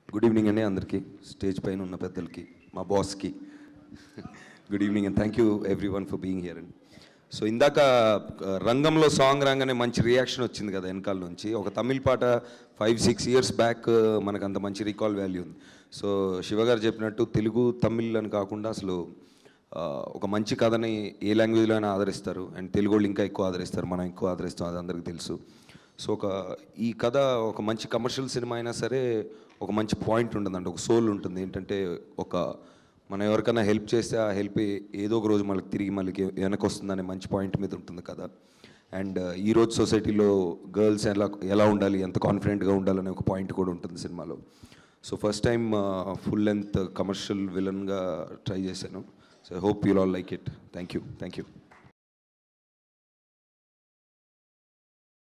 good evening అండి అందరికీ stage పైన ఉన్న పెద్దలకి మా బాస్కి good evening and thank you everyone for being here అండి సో ఇందాక ఆ, రంగంలో సాంగ్ రాగానే మంచి రియాక్షన్ వచ్చింది కదా వెనకాల నుంచి ఒక తమిళ పాట ఫైవ్ సిక్స్ ఇయర్స్ బ్యాక్ మనకు అంత మంచి రికాల్ వాల్యూ ఉంది సో శివగారు చెప్పినట్టు తెలుగు తమిళ్ అని కాకుండా అసలు ఆ, ఒక మంచి కథని ఏ లాంగ్వేజ్లో అయినా ఆదరిస్తారు అండ్ తెలుగు వాళ్ళు ఇంకా ఎక్కువ ఆదరిస్తారు మనం ఎక్కువ ఆదరిస్తాం అది అందరికీ తెలుసు సో ఒక ఈ కథ ఒక మంచి కమర్షియల్ సినిమా అయినా సరే ఒక మంచి పాయింట్ ఉంటుందండి ఒక సోల్ ఉంటుంది ఏంటంటే ఒక మనం ఎవరికైనా హెల్ప్ చేస్తే ఆ హెల్ప్ ఏదో ఒక రోజు మనకి తిరిగి మళ్ళీ వెనక్కి వస్తుందనే మంచి పాయింట్ మీద ఉంటుంది కదా అండ్ ఈ రోజు సొసైటీలో గర్ల్స్ ఎలా ఎలా ఉండాలి ఎంత కాన్ఫిడెంట్గా ఉండాలనే ఒక పాయింట్ కూడా ఉంటుంది సినిమాలో so first time full length commercial విలన్గా ట్రై చేశాను so hope you'll all like it thank you thank you